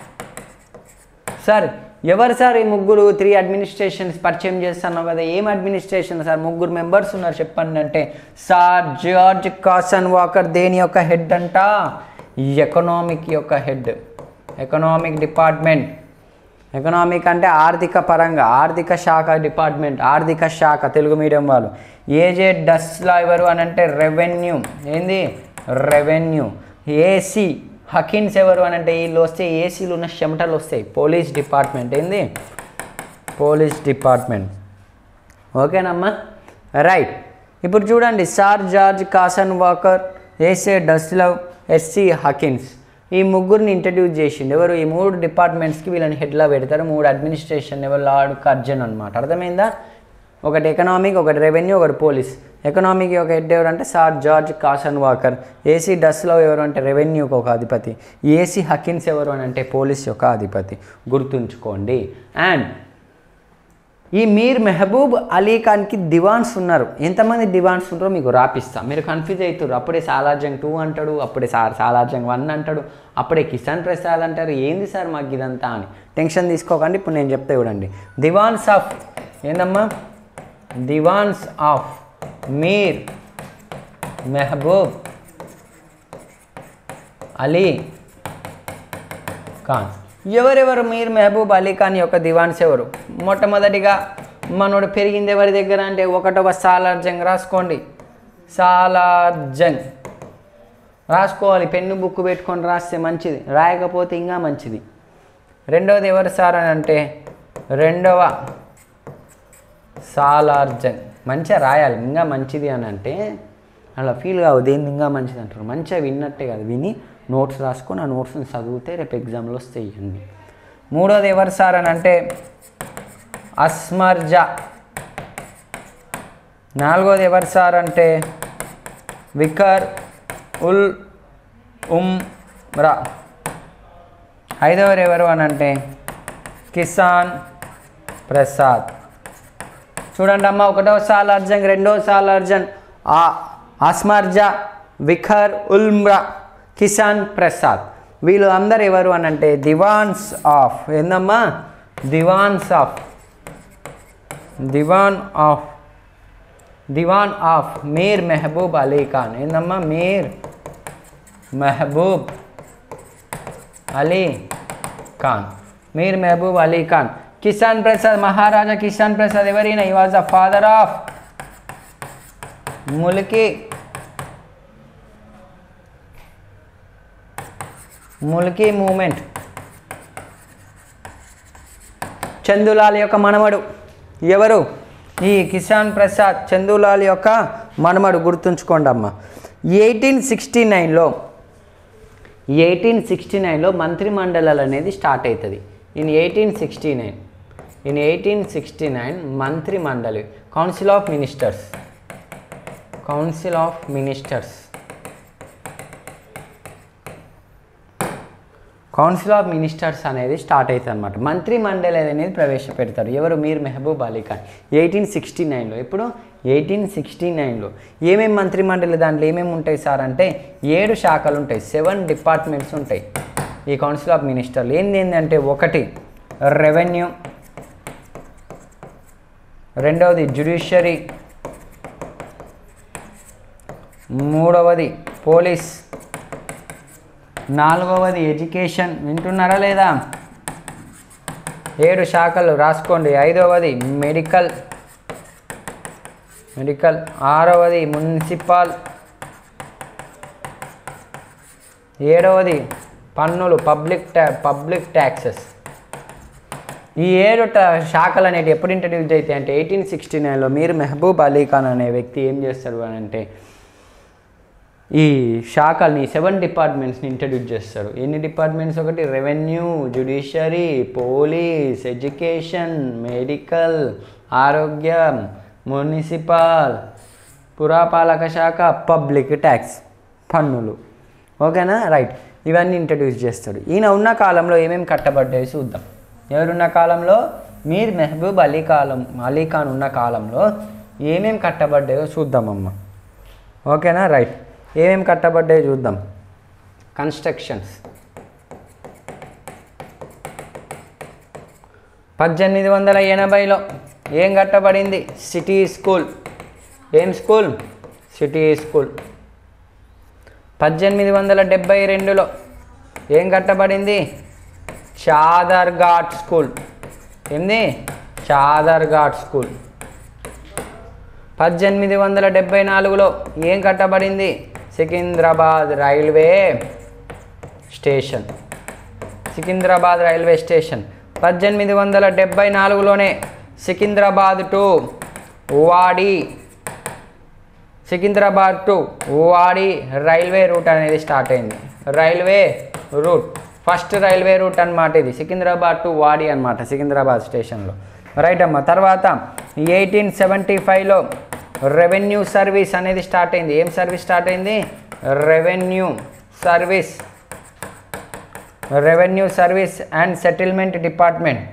sir ఎవరు సార్ ఈ ముగ్గురు త్రీ అడ్మినిస్ట్రేషన్స్ పరిచయం చేస్తున్నావు కదా ఏం అడ్మినిస్ట్రేషన్ సార్ ముగ్గురు మెంబర్స్ ఉన్నారు చెప్పండి అంటే సార్ జార్జ్ కాసన్ వాకర్ దేని యొక్క హెడ్ అంట ఎకనామిక్ యొక్క హెడ్ ఎకనామిక్ డిపార్ట్మెంట్ ఎకనామిక్ అంటే ఆర్థిక పరంగా ఆర్థిక శాఖ డిపార్ట్మెంట్ ఆర్థిక శాఖ తెలుగు మీడియం వాళ్ళు ఏజే డస్లా ఎవరు అని అంటే రెవెన్యూ ఏంది రెవెన్యూ ఏసీ హకిన్స్ ఎవరు అని అంటే వీళ్ళు వస్తే ఏసీలు ఉన్న చెమటలు వస్తాయి పోలీస్ డిపార్ట్మెంట్ ఏంది పోలీస్ డిపార్ట్మెంట్ ఓకేనమ్మా రైట్ ఇప్పుడు చూడండి సార్ జార్జ్ కాసన్ వాకర్ ఏసే డస్లవ్ ఎస్సి హకిన్స్ ఈ ముగ్గురిని ఇంట్రడ్యూస్ చేసిండు ఎవరు ఈ మూడు డిపార్ట్మెంట్స్కి వీళ్ళని హెడ్లా పెడతారు మూడు అడ్మినిస్ట్రేషన్ ఎవరు లార్డ్ కర్జన్ అనమాట అర్థమైందా ఒకటి ఎకనామిక్ ఒకటి రెవెన్యూ ఒకటి పోలీస్ ఎకనామిక్ యొక్క హెడ్ ఎవరు అంటే sir George Casson Walker A C డస్లో ఎవరు అంటే రెవెన్యూకి ఒక అధిపతి ఏసీ హకిన్స్ ఎవరు అని అంటే పోలీస్ యొక్క అధిపతి గుర్తుంచుకోండి అండ్ ఈ మీర్ మెహబూబ్ అలీ ఖాన్కి దివాన్స్ ఉన్నారు ఎంతమంది దివాన్స్ ఉంటారో మీకు రాపిస్తా మీరు కన్ఫ్యూజ్ అవుతారు అప్పుడే సాలార్జంగ్ టూ అంటాడు అప్పుడే సార్ సాలార్జంగ్ వన్ అంటాడు అప్పుడే కిసాన్ ప్రసాద్ అంటారు ఏంది సార్ మాకు ఇదంతా అని టెన్షన్ తీసుకోకండి ఇప్పుడు నేను చెప్తే చూడండి దివాన్స్ ఆఫ్ ఏందమ్మా దివాన్స్ ఆఫ్ మీర్ మెహబూబ్ అలీ ఖాన్ ఎవరెవరు మీర్ మెహబూబ్ అలీ ఖాన్ యొక్క దివాన్స్ ఎవరు మొట్టమొదటిగా మనోడు పెరిగింది ఎవరి దగ్గర అంటే ఒకటవ సాలార్ జంగ్ రాసుకోండి సాలార్ జంగ్ రాసుకోవాలి పెన్ను బుక్ పెట్టుకొని రాస్తే మంచిది రాయకపోతే ఇంకా మంచిది రెండవది ఎవరు సార్ అని అంటే రెండవ సాలార్ జంగ్ మంచిగా రాయాలి ఇంకా మంచిది అని అంటే అలా ఫీల్ కావు దేని ఇంకా మంచిది అంటారు మంచిగా విన్నట్టే కదా విని నోట్స్ రాసుకొని ఆ నోట్స్ని చదివితే రేపు ఎగ్జామ్లో వస్తాయి ఇవన్నీ మూడోది ఎవరు సార్ అని అంటే అస్మర్జా నాలుగోది ఎవరు సార్ అంటే వికర్ ఉల్ ఉమ్ రా ఐదవది ఎవరు అని అంటే కిసాన్ ప్రసాద్ చూడండి అమ్మ ఒకటో సాలార్జంగ్ రెండో సాలార్జన్ ఆ ఆస్మర్జా విఖర్ ఉల్మ్రా కిసాన్ ప్రసాద్ వీళ్ళు అందరు ఎవరు అని అంటే దివాన్స్ ఆఫ్ ఏందమ్మా Diwans of Diwan of Diwan of Mir Mehboob Ali Khan ఏందమ్మా మీర్ మెహబూబ్ అలీ ఖాన్ మీర్ మెహబూబ్ అలీ ఖాన్ కిసాన్ ప్రసాద్ మహారాజా కిసాన్ ప్రసాద్ ఎవరైనా he was the father of Mulki Mulki movement Chandulal యొక్క మనమడు ఎవరు ఈ కిసాన్ ప్రసాద్ చందులాల్ యొక్క మనమడు గుర్తుంచుకోండి అమ్మ ఎయిటీన్ సిక్స్టీ నైన్లో ఎయిటీన్ సిక్స్టీ నైన్లో మంత్రిమండలాలు అనేది స్టార్ట్ అవుతుంది in eighteen sixty nine in eighteen sixty nine మంత్రి మండలి council of ministers council of ministers council of ministers అనేది స్టార్ట్ అవుతుంది అనమాట మంత్రి మండలి అనేది ప్రవేశపెడతారు ఎవరు మీర్ మెహబూబ్ అలీ ఖాన్ ఎయిటీన్ సిక్స్టీ నైన్లో ఇప్పుడు ఎయిటీన్ సిక్స్టీ నైన్లో ఏమేమి మంత్రి మండలి దాంట్లో ఏమేమి ఉంటాయి సార్ అంటే ఏడు శాఖలు ఉంటాయి సెవెన్ డిపార్ట్మెంట్స్ ఉంటాయి ఈ కౌన్సిల్ ఆఫ్ మినిస్టర్లు ఏంది ఏంటంటే ఒకటి రెవెన్యూ రెండవది జ్యుడిషియరీ మూడవది పోలీస్ నాలుగవది ఎడ్యుకేషన్ వింటున్నారా లేదా ఏడు శాఖలు రాసుకోండి ఐదవది మెడికల్ మెడికల్ ఆరవది మున్సిపల్ ఏడవది పన్నులు పబ్లిక్ ట్యా పబ్లిక్ ట్యాక్సెస్ ఈ ఏడు ట- శాఖలు అనేవి ఎప్పుడు ఇంట్రడ్యూస్ అవుతాయి అంటే ఎయిటీన్ సిక్స్టీ నైన్లో మీరు మెహబూబ్ అలీ ఖాన్ అనే వ్యక్తి ఏం చేస్తారు అని అంటే ఈ శాఖల్ని సెవెన్ డిపార్ట్మెంట్స్ని ఇంట్రడ్యూస్ చేస్తారు ఎన్ని డిపార్ట్మెంట్స్ ఒకటి revenue judiciary police education medical ఆరోగ్యం మున్సిపల్ పురాపాలక శాఖ పబ్లిక్ ట్యాక్స్ పన్నులు ఓకేనా రైట్ ఇవన్నీ ఇంట్రడ్యూస్ చేస్తాడు ఈయన ఉన్న కాలంలో ఏమేమి కట్టబడ్డాయి చూద్దాం ఎవరున్న కాలంలో మీర్ మెహబూబ్ అలీ కాలం అలీ ఖాన్ ఉన్న కాలంలో ఏమేమి కట్టబడ్డాయో చూద్దామమ్మ ఓకేనా రైట్ ఏమేమి కట్టబడ్డాయో చూద్దాం కన్స్ట్రక్షన్స్ పద్దెనిమిది వందల ఎనభైలో ఏం కట్టబడింది సిటీ స్కూల్ ఏం స్కూల్ సిటీ స్కూల్ పద్దెనిమిది వందల డెబ్బై రెండులో ఏం కట్టబడింది చాదర్ ఘాట్ స్కూల్ ఏంది చాదర్ ఘాట్ స్కూల్ పద్దెనిమిది వందల డెబ్బై నాలుగులో ఏం కట్టబడింది Secunderabad railway station Secunderabad railway station పద్దెనిమిది వందల డెబ్బై నాలుగులోనే Secunderabad to Wadi Secunderabad to Wadi railway route అనేది స్టార్ట్ అయింది railway route first railway route అన్నమాట ఇది సికింద్రాబాద్ టు వాడి అన్నమాట సికింద్రాబాద్ స్టేషన్లో రైట్ అమ్మ తర్వాత ఎయిటీన్ సెవెంటీ ఫైవ్లో రెవెన్యూ సర్వీస్ అనేది స్టార్ట్ అయింది ఏం సర్వీస్ స్టార్ట్ అయింది revenue service revenue service and settlement department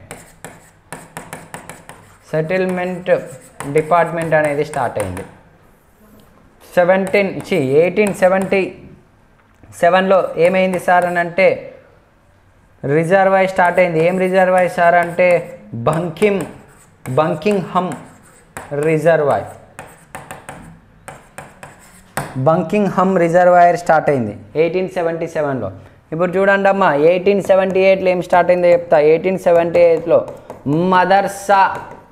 settlement department అనేది స్టార్ట్ అయింది సెవెంటీన్ చి ఎయిటీన్ సెవెంటీ సెవెన్లో ఏమైంది సార్ అని అంటే రిజర్వాయ్ స్టార్ట్ అయింది ఏం రిజర్వాయ్ సార్ అంటే బంకిమ్ బంకింగ్ హమ్ రిజర్వాయర్ బంకింగ్ హమ్ రిజర్వాయర్ స్టార్ట్ అయింది ఎయిటీన్ సెవెంటీ సెవెన్లో ఇప్పుడు చూడండి అమ్మా ఎయిటీన్ సెవెంటీ ఎయిట్లో ఏం స్టార్ట్ అయిందో చెప్తా ఎయిటీన్ సెవెంటీ ఎయిట్లో మదర్సా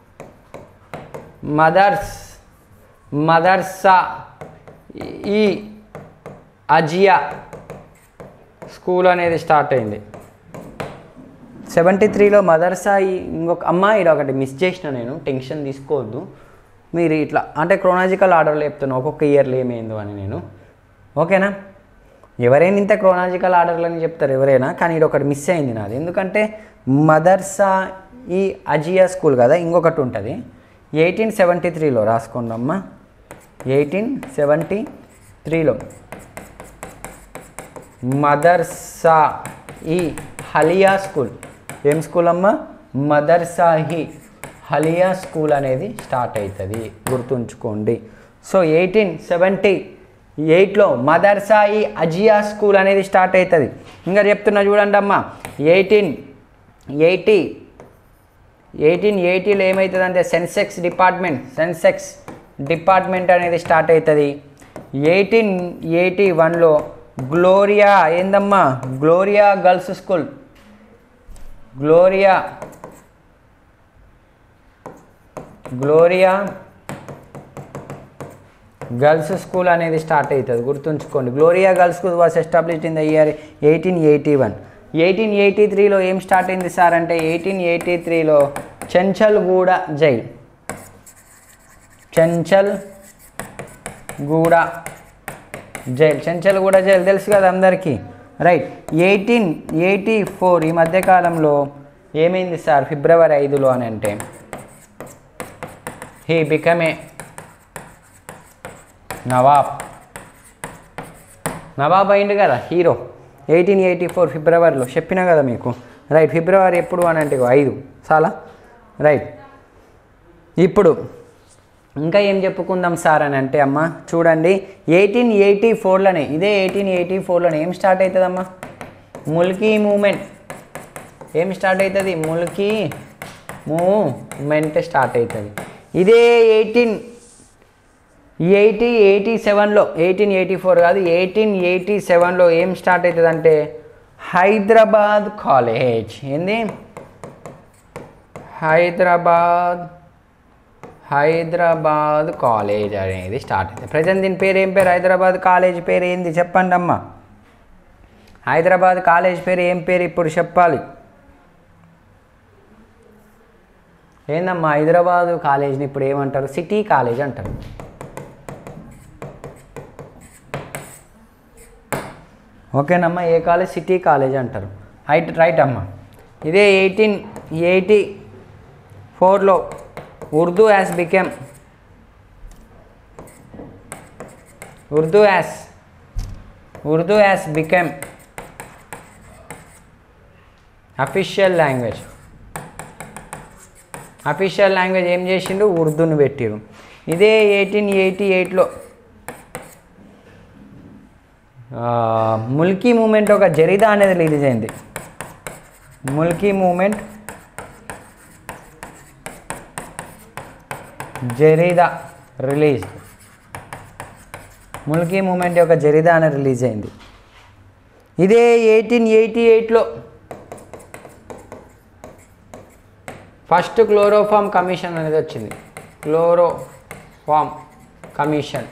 మదర్స్ మదర్సా ఈ అజియా స్కూల్ అనేది స్టార్ట్ అయింది సెవెంటీ త్రీలో మదర్సా ఈ- ఇంకొక అమ్మ ఇది ఒకటి మిస్ చేసిన నేను టెన్షన్ తీసుకోవద్దు మీరు ఇట్లా అంటే క్రోనాజికల్ ఆర్డర్లో చెప్తున్నా ఒక్కొక్క ఇయర్లో ఏమైందో అని నేను ఓకేనా ఎవరైనా ఇంత క్రోనాజికల్ ఆర్డర్లో అని చెప్తారు ఎవరైనా కానీ ఇది ఒకటి మిస్ అయింది నాది ఎందుకంటే మదర్సా ఈ అజియా స్కూల్ కదా ఇంకొకటి ఉంటుంది ఎయిటీన్ సెవెంటీ త్రీలో రాసుకోండి అమ్మ ఎయిటీన్ సెవెంటీ త్రీలో మదర్సా ఈ హలియా స్కూల్ ఏం స్కూల్ అమ్మా మదర్సాహి హలియా స్కూల్ అనేది స్టార్ట్ అవుతుంది గుర్తుంచుకోండి సో ఎయిటీన్ సెవెంటీ ఎయిట్లో మదర్సాయి అజియా స్కూల్ అనేది స్టార్ట్ అవుతుంది ఇంకా చెప్తున్నా చూడండి అమ్మా ఎయిటీన్ ఎయిటీ ఎయిటీన్ ఎయిటీలో ఏమవుతుందంటే సెన్సెక్స్ డిపార్ట్మెంట్ సెన్సెక్స్ డిపార్ట్మెంట్ అనేది స్టార్ట్ అవుతుంది ఎయిటీన్ ఎయిటీ వన్లో గ్లోరియా ఏందమ్మా Gloria girls school Gloria Gloria girls school అనేది స్టార్ట్ అవుతుంది గుర్తుంచుకోండి Gloria girls school was established in the year eighteen eighty one eighteen eighty త్రీలో ఏం స్టార్ట్ అయింది సార్ అంటే ఎయిటీన్ ఎయిటీ త్రీలో చెంచల్గూడ జైల్ చెంచల్ గూడ జైల్ చెంచల్గూడ జైల్ తెలుసు కదా అందరికీ రైట్ ఎయిటీన్ ఎయిటీ ఫోర్ ఈ మధ్యకాలంలో ఏమైంది సార్ ఫిబ్రవరి ఐదులో అని అంటే he become a Nawab Nawab అయింది కదా హీరో ఎయిటీన్ ఎయిటీ ఫోర్ ఫిబ్రవరిలో చెప్పినా కదా మీకు రైట్ ఫిబ్రవరి ఎప్పుడు అని అంటే ఇగో ఐదు చాలా రైట్ ఇప్పుడు ఇంకా ఏం చెప్పుకుందాం సార్ అని అంటే అమ్మ చూడండి ఎయిటీన్ ఎయిటీ ఫోర్లోనే ఇదే ఎయిటీన్ ఎయిటీ ఫోర్లోనే ఏం స్టార్ట్ అవుతుందమ్మా ముల్కీ మూమెంట్ ఏం స్టార్ట్ అవుతుంది ముల్కీ మూమెంట్ స్టార్ట్ అవుతుంది ఇదే ఎయిటీన్ ఎయిటీ ఎయిటీ సెవెన్లో ఎయిటీన్ ఎయిటీ ఫోర్ కాదు ఎయిటీన్ ఎయిటీ సెవెన్లో ఏం స్టార్ట్ అవుతుంది అంటే హైదరాబాద్ కాలేజ్ ఏంది హైదరాబాద్ హైదరాబాద్ కాలేజ్ అనేది స్టార్ట్ అయింది ప్రజెంట్ దీని పేరు ఏం పేరు హైదరాబాద్ కాలేజ్ పేరు ఏంది చెప్పండి అమ్మా హైదరాబాద్ కాలేజ్ పేరు ఏం పేరు ఇప్పుడు చెప్పాలి ఏందమ్మా హైదరాబాద్ కాలేజ్ని ఇప్పుడు ఏమంటారు సిటీ కాలేజ్ అంటారు ఓకేనమ్మా ఏ కాలేజ్ సిటీ కాలేజ్ అంటారు రైట్ రైట్ అమ్మా ఇదే ఎయిటీన్ ఎయిటీ ఫోర్లో Urdu as became Urdu as Urdu as became official language official language ఏం చేసిండు ఉర్దూని పెట్టిరు ఇదే ఎయిటీన్ ఎయిటీ ఎయిట్లో ముల్కీ మూమెంట్ ఒక జరిదా అనేది రిలీజ్ అయింది ముల్కీ మూమెంట్ జరీదా రిలీజ్ ముల్కీ మూమెంట్ యొక్క జరిదాన రిలీజ్ అయింది ఇదే ఎయిటీన్ ఎయిటీ ఎయిట్లో ఫస్ట్ క్లోరోఫామ్ కమిషన్ అనేది వచ్చింది క్లోరోఫామ్ కమిషన్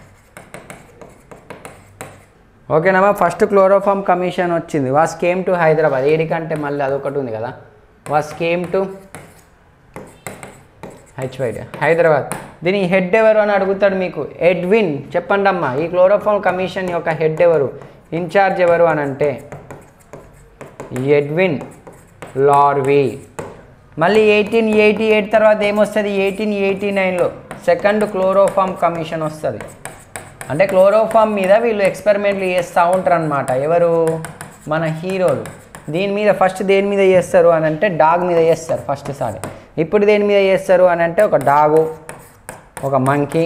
ఓకేనమ్మా ఫస్ట్ క్లోరోఫామ్ కమిషన్ వచ్చింది వాస్ కేమ్ టు హైదరాబాద్ ఏడికంటే మళ్ళీ అదొకటి ఉంది కదా was came to H Y D Hyderabad దీని హెడ్ ఎవరు అని అడుగుతాడు మీకు ఎడ్విన్ చెప్పండి అమ్మా ఈ క్లోరోఫామ్ కమిషన్ యొక్క హెడ్ ఎవరు ఇన్ఛార్జ్ ఎవరు అని అంటే ఎడ్విన్ లార్వీ మళ్ళీ ఎయిటీన్ ఎయిటీ ఎయిట్ తర్వాత ఏమొస్తుంది ఎయిటీన్ ఎయిటీ నైన్లో సెకండ్ క్లోరోఫామ్ కమిషన్ వస్తుంది అంటే క్లోరోఫామ్ మీద వీళ్ళు ఎక్స్పెరిమెంట్లు చేస్తూ ఉంటారు అనమాట ఎవరు మన హీరోలు దీని మీద ఫస్ట్ దేని మీద చేస్తారు అని అంటే డాగ్ మీద చేస్తారు ఫస్ట్ సారి ఇప్పుడు దేని మీద చేస్తారు అని అంటే ఒక డాగు ఒక మంకీ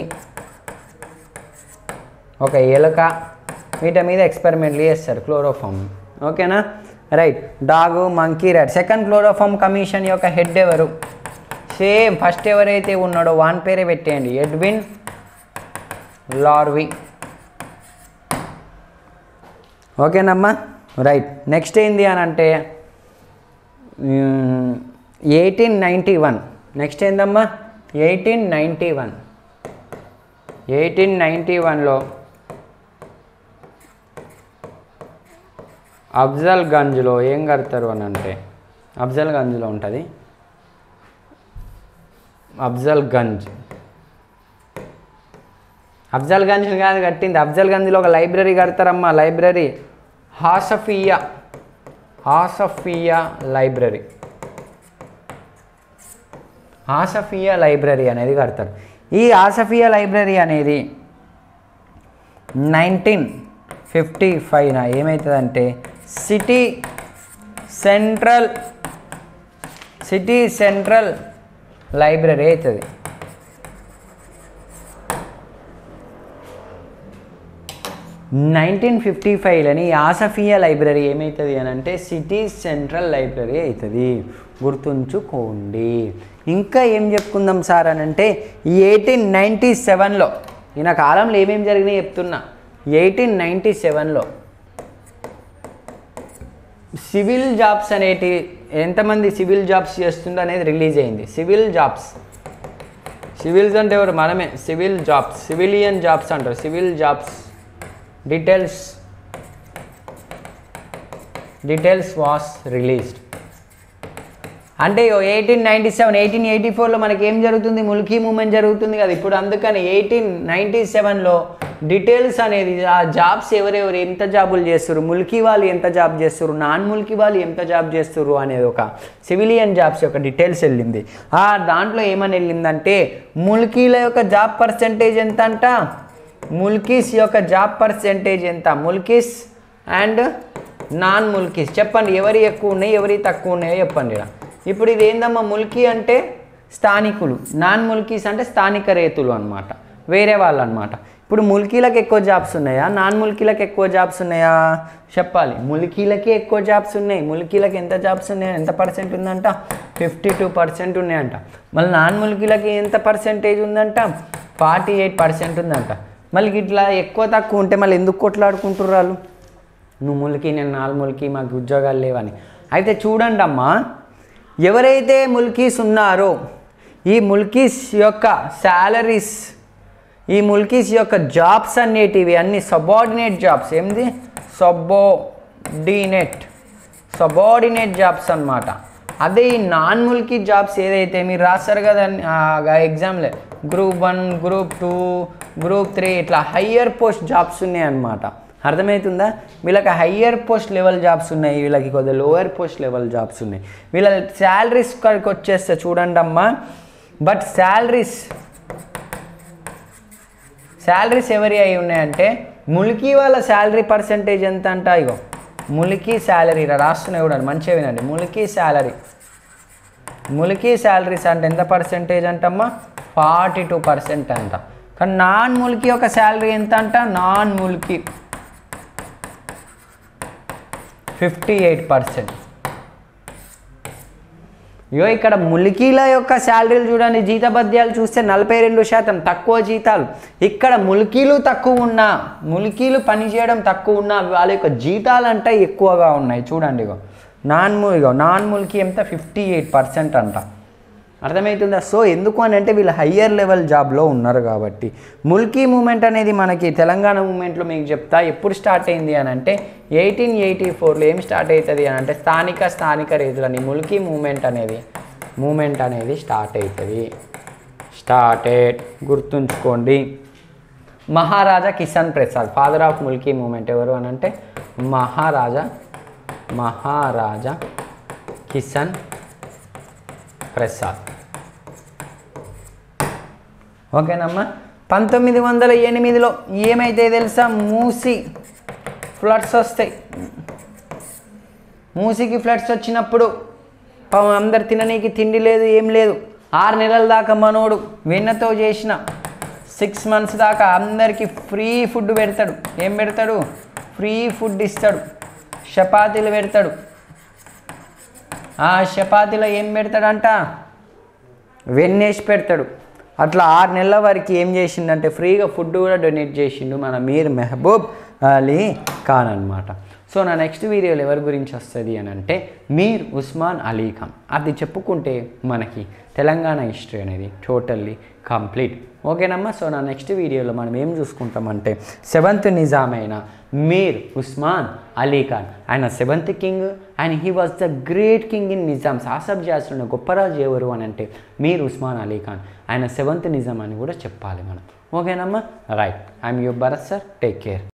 ఒక ఎలుక వీటి మీద ఎక్స్పెరిమెంట్లు చేస్తారు క్లోరోఫామ్ ఓకేనా right dog monkey right second chloroform commission యొక్క హెడ్ ఎవరు సేమ్ ఫస్ట్ ఎవరైతే ఉన్నాడో వాన్ పేరే పెట్టేయండి ఎడ్విన్ లార్వి ఓకేనమ్మా రైట్ నెక్స్ట్ ఏంది అని అంటే ఎయిటీన్ నైంటీ వన్ నెక్స్ట్ ఏందమ్మా eighteen ninety one eighteen ninety వన్లో అఫ్జల్ గంజ్లో ఏం కడతారు అని అంటే అఫ్జల్ గంజ్లో ఉంటుంది అఫ్జల్ గంజ్ అఫ్జల్ గంజ్ కాదు కట్టింది అఫ్జల్ గంజ్లో ఒక లైబ్రరీ కడతారమ్మా library Asafia Asafia library Asafia library అనేది కడతారు ఈ ఆసఫియా లైబ్రరీ అనేది నైన్టీన్ ఫిఫ్టీ ఫైవ్న ఏమవుతుందంటే city central city central library అవుతుంది నైన్టీన్ ఫిఫ్టీ ఫైవ్లని ఆసఫియా లైబ్రరీ ఏమవుతుంది అని అంటే సిటీ సెంట్రల్ లైబ్రరీ అవుతుంది గుర్తుంచుకోండి ఇంకా ఏం చెప్పుకుందాం సార్ అని అంటే ఎయిటీన్ నైంటీ సెవెన్లో ఈయన కాలంలో ఏమేమి జరిగినాయి చెప్తున్నా ఎయిటీన్ నైంటీ సెవెన్లో సివిల్ జాబ్స్ అనేటి ఎంతమంది సివిల్ జాబ్స్ చేస్తుందో అనేది రిలీజ్ అయింది సివిల్ జాబ్స్ సివిల్స్ అంటే ఎవరు మనమే సివిల్ జాబ్స్ సివిలియన్ జాబ్స్ అంటారు civil jobs details details was released అంటే eighteen ninety seven eighteen eighty ఫోర్లో మనకి ఏం జరుగుతుంది ముల్కీ మూమెంట్ జరుగుతుంది కదా ఇప్పుడు అందుకని ఎయిటీన్ నైంటీ సెవెన్లో డీటెయిల్స్ అనేది ఆ జాబ్స్ ఎవరెవరు ఎంత జాబులు చేస్తారు ముల్కీ వాళ్ళు ఎంత జాబ్ చేస్తారు నాన్ ముల్కీ వాళ్ళు ఎంత జాబ్ చేస్తారు అనేది ఒక సివిలియన్ జాబ్స్ యొక్క డీటెయిల్స్ వెళ్ళింది ఆ దాంట్లో ఏమని వెళ్ళిందంటే ముల్కీల యొక్క జాబ్ పర్సంటేజ్ ఎంత అంట ముల్కీస్ యొక్క జాబ్ పర్సెంటేజ్ ఎంత ముల్కీస్ అండ్ నాన్ ముల్కీస్ చెప్పండి ఎవరి ఎక్కువ ఉన్నాయి ఎవరి తక్కువ ఉన్నాయో చెప్పండి ఇలా ఇప్పుడు ఇది ఏందమ్మా ముల్కీ అంటే స్థానికులు నాన్ ముల్కీస్ అంటే స్థానిక రేతులు అనమాట వేరే వాళ్ళు అనమాట ఇప్పుడు ముల్కీలకు ఎక్కువ జాబ్స్ ఉన్నాయా నాన్ ముల్కీలకు ఎక్కువ జాబ్స్ ఉన్నాయా చెప్పాలి ముల్కీలకే ఎక్కువ జాబ్స్ ఉన్నాయి ముల్కీలకు ఎంత జాబ్స్ ఉన్నాయి ఎంత పర్సెంట్ ఉందంట ఫిఫ్టీ టూ పర్సెంట్ ఉన్నాయంట మళ్ళీ నాన్ ముల్కీలకి ఎంత పర్సెంటేజ్ ఉందంట ఫార్టీ ఎయిట్ పర్సెంట్ ఉందంట మళ్ళీ ఇట్లా ఎక్కువ తక్కువ ఉంటే మళ్ళీ ఎందుకు కొట్లాడుకుంటున్నారు వాళ్ళు నువ్వు ములికి నేను నాలుగు ములికి మాకు ఉద్యోగాలు లేవని అయితే చూడండి అమ్మా ఎవరైతే ముల్కీస్ ఉన్నారో ఈ ముల్కీస్ యొక్క శాలరీస్ ఈ ముల్కీస్ యొక్క జాబ్స్ అనేటివి అన్ని సబార్డినేట్ జాబ్స్ ఏంది సబోర్డినేట్ సబార్డినేట్ జాబ్స్ అన్నమాట అదే ఈ నాన్ ముల్కీ జాబ్స్ ఏదైతే మీరు రాస్తారు కదా ఎగ్జామ్లే group one group two group three ఇట్లా హయ్యర్ పోస్ట్ జాబ్స్ ఉన్నాయి అన్నమాట అర్థమవుతుందా వీళ్ళకి హయ్యర్ పోస్ట్ లెవెల్ జాబ్స్ ఉన్నాయి వీళ్ళకి కొద్దిగా లోయర్ పోస్ట్ లెవెల్ జాబ్స్ ఉన్నాయి వీళ్ళ శాలరీస్ కాడికి వచ్చేస్తే చూడండి అమ్మా బట్ శాలరీస్ శాలరీస్ ఎవరి అయి ఉన్నాయంటే ములికి వాళ్ళ శాలరీ పర్సంటేజ్ ఎంత అంట ఇగో ములికి శాలరీ రాస్తున్నాయి కూడా మంచిగా వినండి ములికి శాలరీ ములికి శాలరీస్ అంటే ఎంత పర్సెంటేజ్ అంటమ్మా ఫార్టీ టూ పర్సెంట్ అంట కానీ నాన్ ములికి యొక్క శాలరీ ఎంత అంట non Mulki fifty eight percent ఇగో ఇక్కడ ములికీల యొక్క శాలరీలు చూడండి జీతభత్యాలు చూస్తే నలభై రెండు శాతం తక్కువ జీతాలు ఇక్కడ ములికీలు తక్కువ ఉన్నా ములికీలు పనిచేయడం తక్కువ ఉన్నా వాళ్ళ యొక్క జీతాలు అంటే ఎక్కువగా ఉన్నాయి చూడండి ఇగో నాన్ ము ఇగో నాన్ ములికి ఎంత ఫిఫ్టీ ఎయిట్ పర్సెంట్ అంట అర్థమవుతుందా సో ఎందుకు అని అంటే వీళ్ళు హయ్యర్ లెవెల్ జాబ్లో ఉన్నారు కాబట్టి ముల్కీ మూమెంట్ అనేది మనకి తెలంగాణ మూమెంట్లో మీకు చెప్తా ఎప్పుడు స్టార్ట్ అయింది అని అంటే ఎయిటీన్ ఎయిటీ ఫోర్లో ఏం స్టార్ట్ అవుతుంది అని అంటే స్థానిక స్థానిక రైతులని ముల్కీ మూమెంట్ అనేది మూమెంట్ అనేది స్టార్ట్ అవుతుంది స్టార్టెడ్ గుర్తుంచుకోండి Maharaja Kishan Prasad father of Mulki movement ఎవరు అని అంటే మహారాజా మహారాజా కిసాన్ ప్రసాద్ ఓకేనమ్మా పంతొమ్మిది వందల ఎనిమిదిలో ఏమైతే తెలుసా మూసి ఫ్లడ్స్ వస్తాయి మూసికి ఫ్లడ్స్ వచ్చినప్పుడు పాపం అందరు తిననీకి తిండి లేదు ఏం లేదు ఆరు నెలల దాకా మనోడు వెన్నతో చేసిన సిక్స్ మంత్స్ దాకా అందరికీ ఫ్రీ ఫుడ్ పెడతాడు ఏం పెడతాడు ఫ్రీ ఫుడ్ ఇస్తాడు చపాతీలు పెడతాడు ఆ చపాతీలో ఏం పెడతాడంట వెన్నేసి పెడతాడు అట్లా ఆరు నెలల వరకు ఏం చేసిండంటే ఫ్రీగా ఫుడ్ కూడా డొనేట్ చేసిండు మన మీర్ మెహబూబ్ అలీ ఖాన్ అనమాట సో నా నెక్స్ట్ వీడియోలో ఎవరి గురించి వస్తుంది అని అంటే మీర్ ఉస్మాన్ అలీ ఖాన్ అది చెప్పుకుంటే మనకి తెలంగాణ హిస్టరీ అనేది టోటల్లీ కంప్లీట్ ఓకేనమ్మా సో నా నెక్స్ట్ వీడియోలో మనం ఏం చూసుకుంటామంటే సెవెంత్ నిజాం అయిన మీర్ ఉస్మాన్ అలీ ఖాన్ ఆయన seventh king and he was the great king in Nizam సాసబ్ జాస్లో గొప్ప రాజు ఎవరు అని అంటే మీర్ ఉస్మాన్ అలీ ఖాన్ ఆయన సెవెంత్ నిజాం అని కూడా చెప్పాలి మనం ఓకేనమ్మా right I'm you Bharat sir take care